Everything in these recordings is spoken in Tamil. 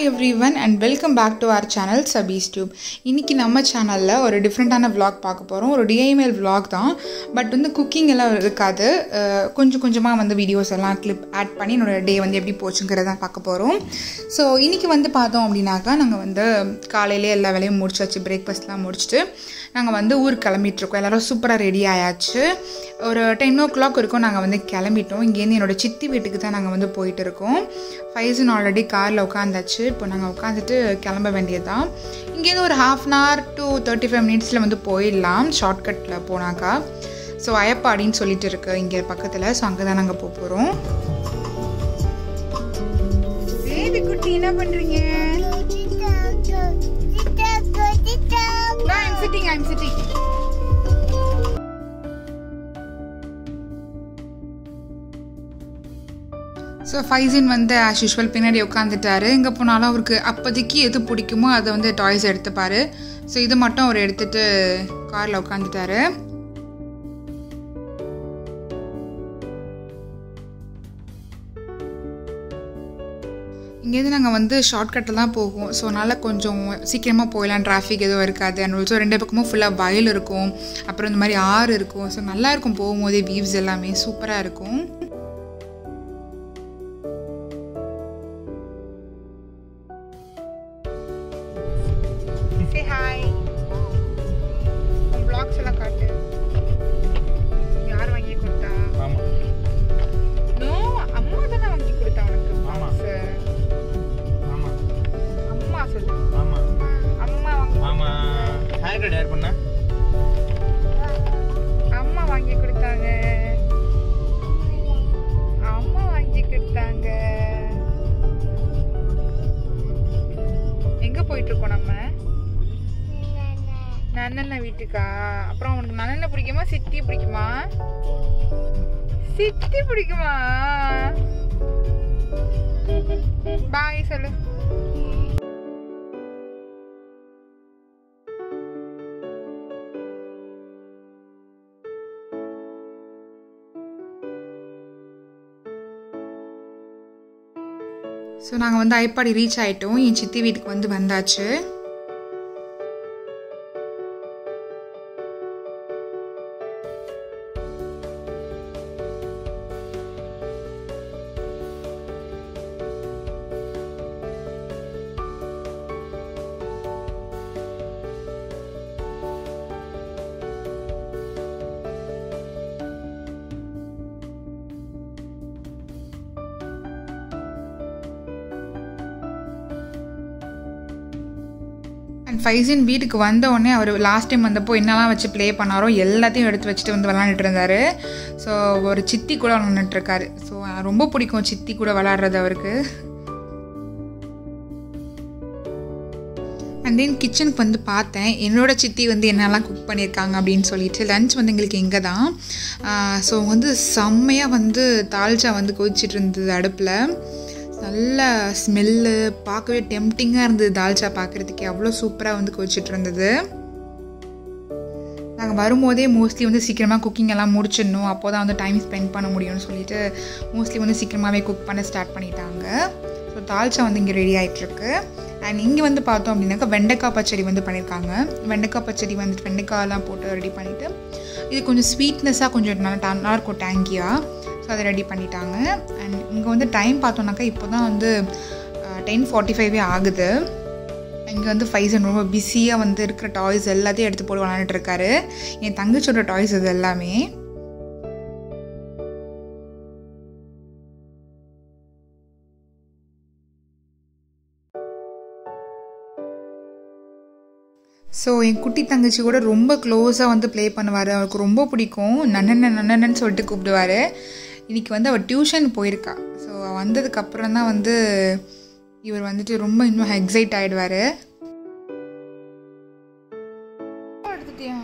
Every everyone and welcome back to our channel Sabees tube இன்றைக்கி நம்ம சேனலில் ஒரு டிஃப்ரெண்ட்டான vlog பார்க்க போகிறோம் ஒரு டிஐஎம்எல் vlog தான் பட் வந்து குக்கிங் எல்லாம் இருக்காது அஹ் கொஞ்சம் கொஞ்சமாக வந்து வீடியோஸ் எல்லாம் கிளிப் ஆட் பண்ணி என்னோட டே வந்து எப்படி போச்சுங்கிறத பார்க்க போகிறோம் ஸோ இன்றைக்கி வந்து பார்த்தோம் அப்படின்னாக்கா நாங்கள் வந்து காலையிலே எல்லா வேலையும் முடிச்சாச்சு பிரேக்ஃபாஸ்ட்லாம் முடிச்சுட்டு நாங்கள் வந்து ஊருக்கு கிளம்பிட்டுருக்கோம் எல்லோரும் சூப்பராக ரெடி ஆயாச்சு ஒரு டென் ஓ கிளாக் இருக்கும் நாங்கள் வந்து கிளம்பிட்டோம் இங்கேருந்து என்னோட சித்தி வீட்டுக்கு தான் நாங்கள் வந்து போயிட்டு இருக்கோம் ஃபைசன் ஆல்ரெடி காரில் உட்காந்தாச்சு இப்போ நாங்கள் உட்காந்துட்டு கிளம்ப வேண்டியதுதான் இங்கேருந்து ஒரு half an hour to thirty five மினிட்ஸில் வந்து போயிடலாம் ஷார்ட்கட்டில் போனாக்கா ஸோ அயப்பாடின்னு சொல்லிட்டு இருக்கு இங்கே பக்கத்தில் ஸோ அங்கே தான் நாங்கள் போக போகிறோம் பேபி குட்டி என்ன பண்ணுறீங்க I'm sitting I'm sitting so Faizan வந்து ஆஸ் யூஷுவல் பின்னாடி உட்காந்துட்டாரு எங்கே போனாலும் அவருக்கு அப்போதைக்கு எது பிடிக்குமோ அதை வந்து டாய்ஸ் எடுத்துப்பார் ஸோ இது மட்டும் அவர் எடுத்துட்டு காரில் உட்காந்துட்டாரு இங்கேருந்து நாங்கள் வந்து ஷார்ட்கட்டில் தான் போவோம் ஸோ அதனால் கொஞ்சம் சீக்கிரமாக போயிடலாம் டிராஃபிக் எதுவும் இருக்காது அண்ட் ஆல்சோ ரெண்டு பக்கமும் ஃபுல்லாக வயல் இருக்கும் அப்புறம் இந்த மாதிரி ஆறு இருக்கும் ஸோ நல்லா இருக்கும் போகும்போதே வியூஸ் எல்லாமே சூப்பராக இருக்கும் Say hi. உன் vlogs எல்லாம் காட்டு யார் வாங்கி கொடுத்தா ஆமா நோ அம்மா தானே வாங்கி கொடுத்தா உனக்கு ஆமா. vlogs. ஆமா அம்மா சொல்லு ஆமா அம்மா வாங்கி ஆமா ஹேர் கட் யார் பண்ணா அம்மா வாங்கி கொடுத்தாங்க அம்மா வாங்கி கொடுத்தாங்க எங்க போயிட்டு இருக்கோம் நம்ம நன்னண்ண வீட்டுக்கா அப்புறம் உனக்கு நன்னண்ண பிடிக்குமா சித்தி பிடிக்குமா சித்தி பிடிக்குமா பாய் சொல்லு ஸோ நாங்கள் வந்து ஐப்பாடி ரீச் ஆயிட்டோம் என் சித்தி வீட்டுக்கு வந்து வந்தாச்சு அண்ட் ஃபைசின் வீட்டுக்கு வந்த உடனே அவர் லாஸ்ட் டைம் வந்தப்போ என்னெல்லாம் வச்சு ப்ளே பண்ணாரோ எல்லாத்தையும் எடுத்து வச்சுட்டு வந்து விளாண்டுட்டு இருந்தார் ஸோ ஒரு சித்தி கூட விளாண்டுட்டு இருக்காரு ஸோ ரொம்ப பிடிக்கும் சித்தி கூட விளாடுறது அவருக்கு அண்ட் தென் கிச்சனுக்கு வந்து பார்த்தேன் என்னோட சித்தி வந்து என்னெல்லாம் குக் பண்ணியிருக்காங்க அப்படின்னு சொல்லிட்டு லஞ்ச் வந்து எங்களுக்கு இங்கே தான் ஸோ வந்து செம்மையாக வந்து தால்ச்சா வந்து கொதிச்சிட்டு இருந்தது அடுப்பில் நல்ல ஸ்மெல்லு பார்க்கவே டெம்டிங்காக இருந்தது தால்ச்சா பார்க்குறதுக்கே அவ்வளோ சூப்பராக வந்து கொதிச்சிட்டு இருந்தது நாங்கள் வரும்போதே மோஸ்ட்லி வந்து சீக்கிரமாக குக்கிங் எல்லாம் முடிச்சிடணும் அப்போ தான் வந்து டைம் ஸ்பெண்ட் பண்ண முடியும்னு சொல்லிட்டு மோஸ்ட்லி வந்து சீக்கிரமாகவே குக் பண்ண ஸ்டார்ட் பண்ணிட்டாங்க ஸோ தால்ச்சா வந்து இங்கே ரெடி ஆகிட்டுருக்கு அண்ட் இங்கே வந்து பார்த்தோம் அப்படின்னாக்கா வெண்டைக்காய் பச்சடி வந்து பண்ணியிருக்காங்க வெண்டைக்காய் பச்சடி வந்துட்டு வெண்டைக்காயெல்லாம் போட்டு ரெடி பண்ணிவிட்டு இது கொஞ்சம் ஸ்வீட்னஸாக கொஞ்சம் நல்லா டா- நல்லா இருக்கும் டேங்கியாக ஸோ அதை ரெடி பண்ணிட்டாங்க அண்ட் இங்கே வந்து டைம் பார்த்தோன்னாக்கா இப்போ தான் வந்து டென் ஃபார்ட்டி ஃபைவே ஆகுது இங்கே வந்து ஃபைசன் ரொம்ப பிஸியாக வந்து இருக்கிற டாய்ஸ் எல்லாத்தையும் எடுத்து போட்டு விளாண்டுட்டு இருக்காரு என் தங்கச்சியோட டாய்ஸ் இது எல்லாமே ஸோ என் குட்டி தங்கச்சி கூட ரொம்ப க்ளோஸாக வந்து ப்ளே பண்ணுவார் அவருக்கு ரொம்ப பிடிக்கும் நன்னண்ண நன்னன்னு சொல்லிட்டு கூப்பிடுவார் இன்னைக்கு வந்து அவள் டியூஷன் போயிருக்கா ஸோ வந்ததுக்கப்புறம் தான் வந்து இவர் வந்துட்டு ரொம்ப இன்னும் எக்ஸைட் ஆகிடுவார் எடுத்துட்டியா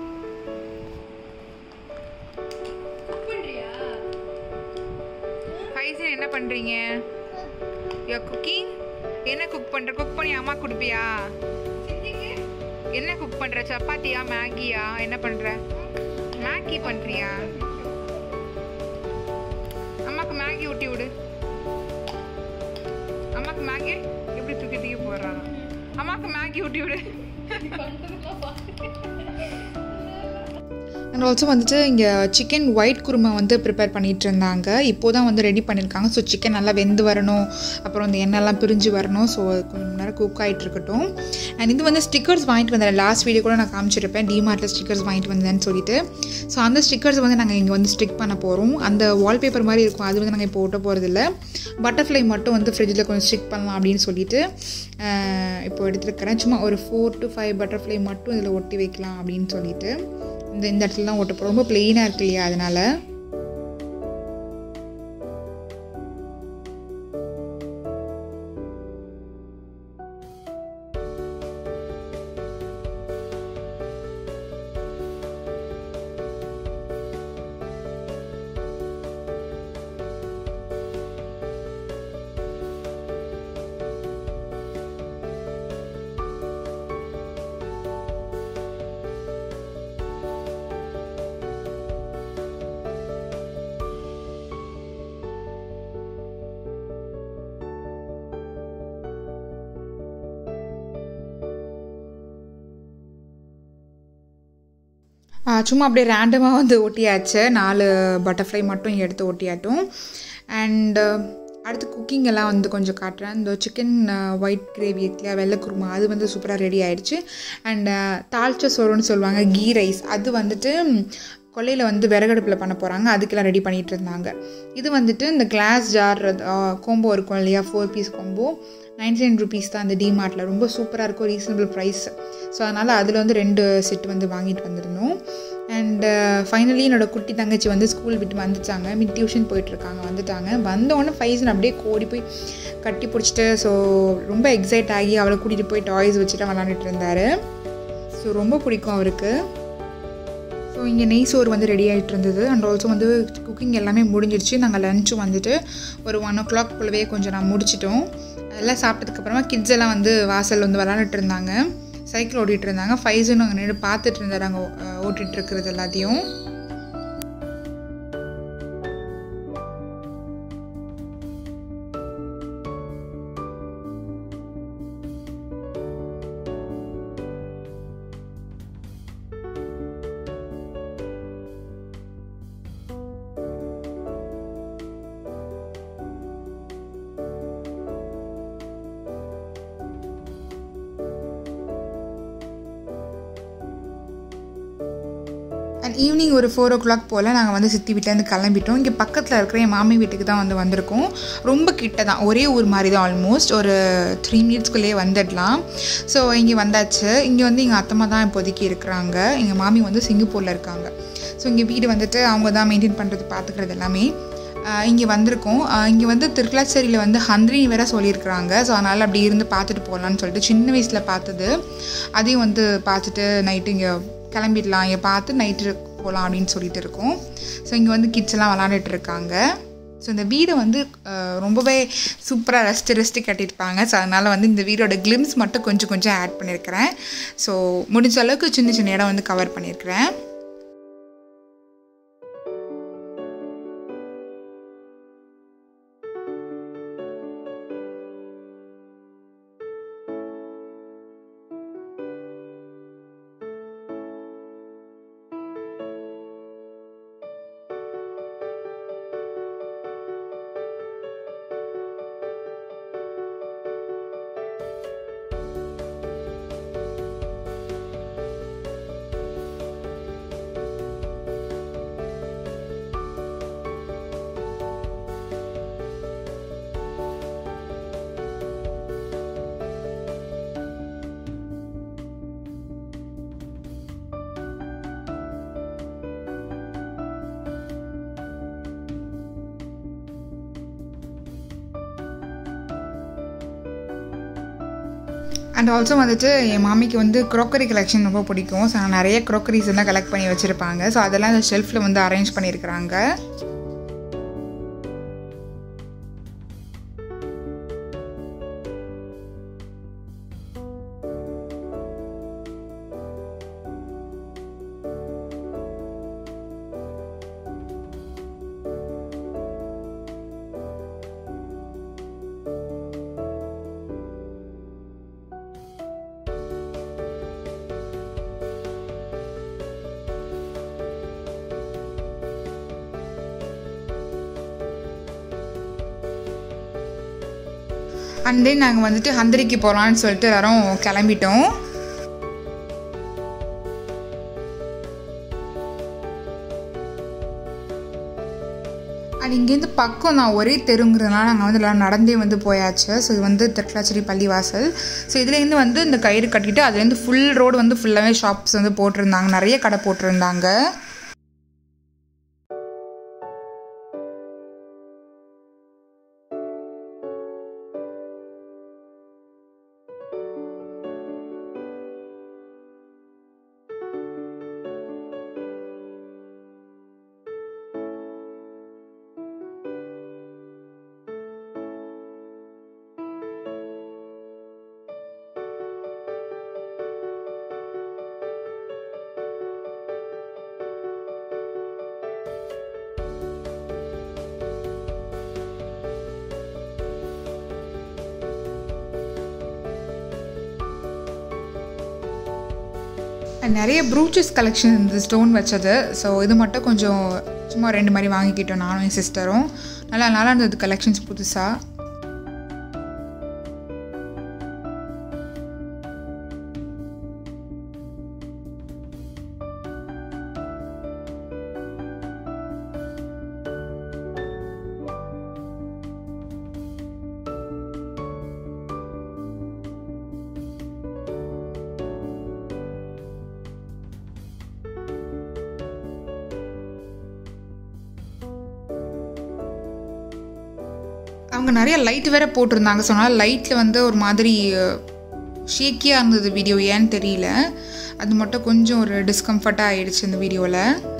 ஃபைசன் என்ன பண்ணுறீங்க யோ குக்கிங் என்ன குக் பண்ணுற குக் பண்ணி அம்மா கொடுப்பியா என்ன குக் பண்ற சப்பாத்தியா மேகியா என்ன பண்ற மேகி பண்றியா அம்மாக்கு மேகி ஊட்டி விடு அம்மாக்கு மேகி எப்படி தூக்கி தூக்கி போடுறாங்க அம்மாக்கு மேகி ஊட்டி விடு அண்ட் ஆல்சோ வந்துட்டு இங்கே சிக்கன் ஒயிட் குருமா வந்து ப்ரிப்பேர் பண்ணிகிட்டு இருந்தாங்க இப்போ தான் வந்து ரெடி பண்ணியிருக்காங்க ஸோ சிக்கன் நல்லா வெந்து வரணும் அப்புறம் இந்த எண்ணெய்லாம் பிரிஞ்சு வரணும் ஸோ கொஞ்சம் நேரம் குக் ஆகிட்டு இருக்கட்டும் அண்ட் இது வந்து ஸ்டிக்கர்ஸ் வாங்கிட்டு வந்தேன் லாஸ்ட் வீடியோ கூட நான் காமிச்சிருப்பேன் டிமார்ட்டில் ஸ்டிக்கர்ஸ் வாங்கிட்டு வந்தேன்னு சொல்லிட்டு ஸோ அந்த ஸ்டிக்கர்ஸ் வந்து நாங்கள் இங்கே வந்து ஸ்டிக் பண்ண போகிறோம் அந்த வால்பேப்பர் மாதிரி இருக்கும் அது வந்து நாங்கள் இப்போ ஒட்ட போகிறதில்ல பட்டர்ஃப்ளை மட்டும் வந்து ஃப்ரிட்ஜில் கொஞ்சம் ஸ்டிக் பண்ணலாம் அப்படின்னு சொல்லிட்டு இப்போ எடுத்துருக்கிறேன் சும்மா ஒரு ஃபோர் டு ஃபைவ் பட்டர்ஃப்ளை மட்டும் இதில் ஒட்டி வைக்கலாம் அப்படின்னு சொல்லிட்டு இந்த இந்த இடத்துல தான் ஓட்ட போகிறோம் ரொம்ப பிளெயினாக இருக்கு இல்லையா அதனால் சும்மா அப்படியே ரேண்டமாக வந்து ஒட்டியாச்சு நாலு பட்டர்ஃப்ளை மட்டும் எடுத்து ஒட்டியாட்டும் அண்ட் அடுத்து குக்கிங் எல்லாம் வந்து கொஞ்சம் காட்டுறேன் இந்த சிக்கன் ஒயிட் கிரேவி இருக்குல்லையா வெள்ளை குருமா அது வந்து சூப்பராக ரெடி ஆயிடுச்சு அண்ட் தாழ்ச்ச சோறுன்னு சொல்லுவாங்க கீ ரைஸ் அது வந்துட்டு கொல்லையில் வந்து விறகடுப்பில் பண்ண போகிறாங்க அதுக்கெல்லாம் ரெடி பண்ணிகிட்டு இருந்தாங்க இது வந்துட்டு இந்த கிளாஸ் ஜார் கோம்போ இருக்கும் இல்லையா four piece combo ninety nine rupees தான் அந்த டிமார்ட்டில் ரொம்ப சூப்பராக இருக்கும் ரீசனபிள் ப்ரைஸ் ஸோ அதனால் அதில் வந்து ரெண்டு செட் வந்து வாங்கிட்டு வந்திருந்தோம் அண்டு ஃபைனலி என்னோடய குட்டி தங்கச்சி வந்து ஸ்கூல் விட்டு வந்துட்டாங்க மிட் டியூஷன் போயிட்டுருக்காங்க வந்துட்டாங்க வந்தோடனே ஃபைசன் அப்படியே கோடி போய் கட்டி பிடிச்சிட்டு ஸோ ரொம்ப எக்ஸைட் ஆகி அவளை கூட்டிகிட்டு போய் டாய்ஸ் வச்சுட்டு விளாண்டுட்டு இருந்தார் ஸோ ரொம்ப பிடிக்கும் அவருக்கு ஸோ இங்கே நெய் சோறு வந்து ரெடி ஆகிட்டு இருந்தது அண்ட் ஆல்சோ வந்து குக்கிங் எல்லாமே முடிஞ்சிடுச்சு நாங்கள் லஞ்சும் வந்துட்டு ஒரு ஒன் ஓ கிளாக் போலவே கொஞ்சம் நான் முடிச்சிட்டோம் எல்லாம் சாப்பிட்டதுக்கப்புறமா கிட்ஸ் எல்லாம் வந்து வாசல் வந்து விளாண்டுட்டு இருந்தாங்க சைக்கிள் ஓட்டிகிட்டு இருந்தாங்க ஃபைஸும் நாங்கள் நின்று பார்த்துட்டு இருந்தார் அங்கே ஓட்டிகிட்டு இருக்கிறது எல்லாத்தையும் அண்ட் ஈவினிங் ஒரு ஃபோர் ஓ கிளாக் போல் நாங்கள் வந்து சித்தி வீட்டிலேருந்து கிளம்பிட்டோம் இங்கே பக்கத்தில் இருக்கிற என் மாமி வீட்டுக்கு தான் வந்து வந்திருக்கோம் ரொம்ப கிட்ட தான் ஒரே ஊர் மாதிரி தான் ஆல்மோஸ்ட் ஒரு த்ரீ மினிட்ஸ்க்குள்ளேயே வந்துடலாம் ஸோ இங்கே வந்தாச்சு இங்கே வந்து எங்கள் அத்தம்மா தான் இப்போதைக்கு இருக்கிறாங்க எங்கள் மாமி வந்து சிங்கப்பூரில் இருக்காங்க ஸோ இங்கே வீடு வந்துட்டு அவங்க தான் மெயின்டைன் பண்ணுறது பார்த்துக்கிறது எல்லாமே இங்கே வந்திருக்கோம் இங்கே வந்து திருக்கலாச்சேரியில் வந்து ஹந்திரின்னு வேற சொல்லியிருக்கிறாங்க ஸோ அதனால் அப்படி இருந்து பார்த்துட்டு போகலான்னு சொல்லிட்டு சின்ன வயசில் பார்த்தது அதையும் வந்து பார்த்துட்டு நைட்டு இங்கே கிளம்பிடலாம் இங்கே பார்த்து நைட்டு போகலாம் அப்படின்னு சொல்லிட்டு இருக்கோம் ஸோ இங்கே வந்து கிட்ஸ் எல்லாம் விளாண்டுட்டு இருக்காங்க ஸோ இந்த வீடை வந்து ரொம்பவே சூப்பராக ரெஸ்ட்டு ரெஸ்ட்டு கட்டியிருப்பாங்க ஸோ அதனால் வந்து இந்த வீடோட கிளிம்ஸ் மட்டும் கொஞ்சம் கொஞ்சம் ஆட் பண்ணியிருக்கிறேன் ஸோ முடிஞ்ச அளவுக்கு சின்ன சின்ன இடம் வந்து கவர் பண்ணியிருக்கிறேன் அண்ட் ஆல்சோ வந்துட்டு என் மாமிக்கு வந்து க்ரோக்கரி கலெக்ஷன் ரொம்ப பிடிக்கும் ஸோ நிறைய க்ரோக்கரிஸ் எல்லாம் கலெக்ட் பண்ணி வச்சுருப்பாங்க ஸோ அதெல்லாம் அந்த ஷெல்ஃபில் வந்து அரேஞ்ச் பண்ணியிருக்கிறாங்க அண்ட் தென் நாங்கள் வந்துட்டு ஹந்திரிக்கு போகலான்னு சொல்லிட்டு எல்லாரும் கிளம்பிட்டோம் அண்ட் இங்கேருந்து பக்கம் நான் ஒரே தெருங்கிறதுனால நாங்கள் வந்து எல்லாம் நடந்தே வந்து போயாச்சு ஸோ இது வந்து திருக்கலாச்சேரி பள்ளிவாசல் ஸோ இதுலேருந்து வந்து இந்த கயிறு கட்டிட்டு அதுலேருந்து ஃபுல் ரோடு வந்து ஃபுல்லாகவே ஷாப்ஸ் வந்து போட்டிருந்தாங்க நிறைய கடை போட்டிருந்தாங்க நிறைய ப்ரூச்சஸ் கலெக்ஷன் இருந்தது ஸ்டோன் வச்சது ஸோ இது மட்டும் கொஞ்சம் சும்மா ரெண்டு மாதிரி வாங்கிக்கிட்டோம் நானும் என் சிஸ்டரும் நல்லா நல்லா இருந்தது கலெக்ஷன்ஸ் புதுசாக அவங்க நிறைய லைட் வேற போட்டிருந்தாங்க சொன்னால் லைட்டில் வந்து ஒரு மாதிரி ஷேக்கியாக இருந்தது வீடியோ ஏன்னு தெரியல அது மட்டும் கொஞ்சம் ஒரு டிஸ்கம்ஃபர்ட்டாக ஆயிடுச்சு இந்த வீடியோவில்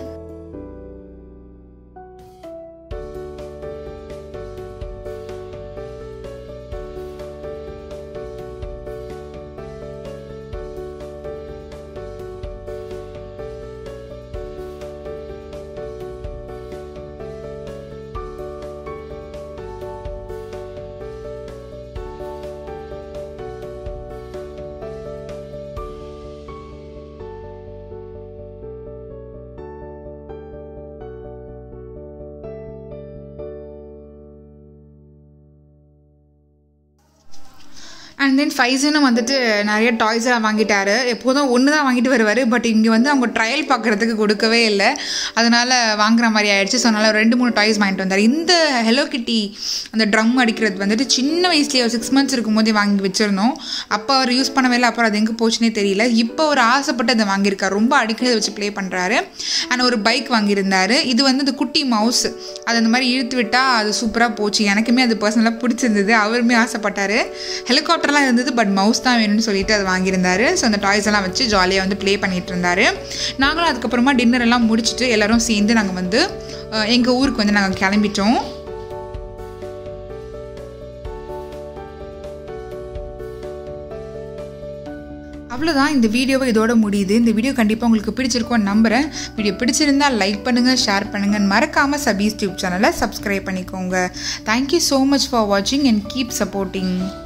அண்ட் தென் ஃபைசனும் வந்துட்டு நிறைய டாய்ஸ் எல்லாம் வாங்கிட்டாரு எப்போதும் ஒன்று தான் வாங்கிட்டு வருவார் பட் இங்கே வந்து அவங்க ட்ரையல் பார்க்குறதுக்கு கொடுக்கவே இல்லை அதனால் வாங்குற மாதிரி ஆயிடுச்சு ஸோ அதனால் ரெண்டு மூணு டாய்ஸ் வாங்கிட்டு வந்தார் இந்த ஹெலோ கிட்டி அந்த ட்ரம் அடிக்கிறது வந்துட்டு சின்ன வயசுலேயே ஒரு சிக்ஸ் மந்த்ஸ் இருக்கும் போதே வாங்கி வச்சுருந்தோம் அப்போ அவர் யூஸ் பண்ணவே இல்லை அப்புறம் அது எங்கே போச்சுனே தெரியல இப்போ ஒரு ஆசைப்பட்டு அதை வாங்கியிருக்காரு ரொம்ப அடிக்கடி அதை வச்சு ப்ளே பண்ணுறாரு அண்ட் ஒரு பைக் வாங்கியிருந்தாரு இது வந்து இந்த குட்டி மவுஸ் அது அந்த மாதிரி இழுத்து விட்டால் அது சூப்பராக போச்சு எனக்குமே அது பர்சனலாக பிடிச்சிருந்தது அவருமே ஆசைப்பட்டார் ஹெலிகாப்டர்லாம் இருந்தது பட் மவுஸ் தான் வேணும்னு சொல்லிட்டு அது வாங்கியிருந்தாரு ஸோ அந்த டாய்ஸ் எல்லாம் வச்சு ஜாலியாக வந்து ப்ளே பண்ணிட்டு இருந்தாரு நாங்களும் அதுக்கப்புறமா டின்னர் எல்லாம் முடிச்சுட்டு எல்லாரும் சேர்ந்து நாங்கள் வந்து எங்கள் ஊருக்கு வந்து நாங்கள் கிளம்பிட்டோம் அவ்வளோதான் இந்த வீடியோவை இதோட முடியுது இந்த வீடியோ கண்டிப்பாக உங்களுக்கு பிடிச்சிருக்கோன்னு நம்புகிறேன் வீடியோ பிடிச்சிருந்தா லைக் பண்ணுங்கள் ஷேர் பண்ணுங்கள் மறக்காமல் சபீஸ் டியூப் சேனலை சப்ஸ்கிரைப் பண்ணிக்கோங்க தேங்க்யூ ஸோ மச் ஃபார் வாட்சிங் அண்ட் கீப் சப்போர்ட்டிங்